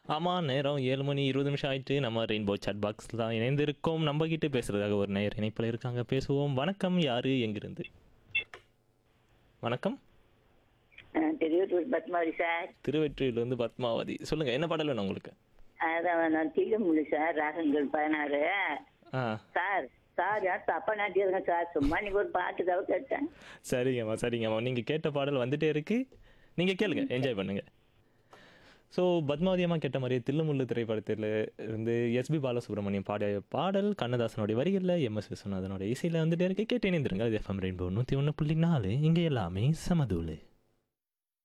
ஆமாம் நேரம் ஏழு மணி இருபது நிமிஷம் ஆயிட்டு நம்ம ரெயின்போ சாட் பாக்ஸில் தான் இணைந்திருக்கோம் நம்ம கிட்ட பேசுறதுக்காக ஒரு நேர் இணைப்பில் இருக்காங்க பேசுவோம் வணக்கம் யாரு எங்கிருந்து வணக்கம் திருவள்ளூர் பத்மாவதி சார் திருவெற்றியிலிருந்து பத்மாவதி சொல்லுங்க என்ன பாடல் வேணும் உங்களுக்கு அதான் நான் தீலமுடி சார் ராகங்கள் பதினாறு ஆ சார் சார் யார் தப்பா நாட்டியிருங்க சார் சும்மா நீங்க ஒரு பாட்டுக்காக கேட்டேன் சரிங்கம்மா சரிங்கம்மா நீங்கள் கேட்ட பாடல் வந்துட்டே இருக்கு நீங்கள் கேளுங்க என்ஜாய் பண்ணுங்க ஸோ பத்மாவதி அம்மா கேட்ட மாதிரியே தில்லுமுள்ளு திரைப்படத்தில் இருந்து எஸ்பி பாலசுப்ரமணியம் பாடிய பாடல் கண்ணதாசனுடைய வரிகளில் எம்எஸ் விஸ்வநாதனுடைய இசையில் வந்துட்டே இருக்கு கேட்டு இணைந்திருங்க அது எஃப்எம் ரெயின்போ நூற்றி ஒன்று புள்ளி நாலு இங்கே எல்லாமே சமதூளு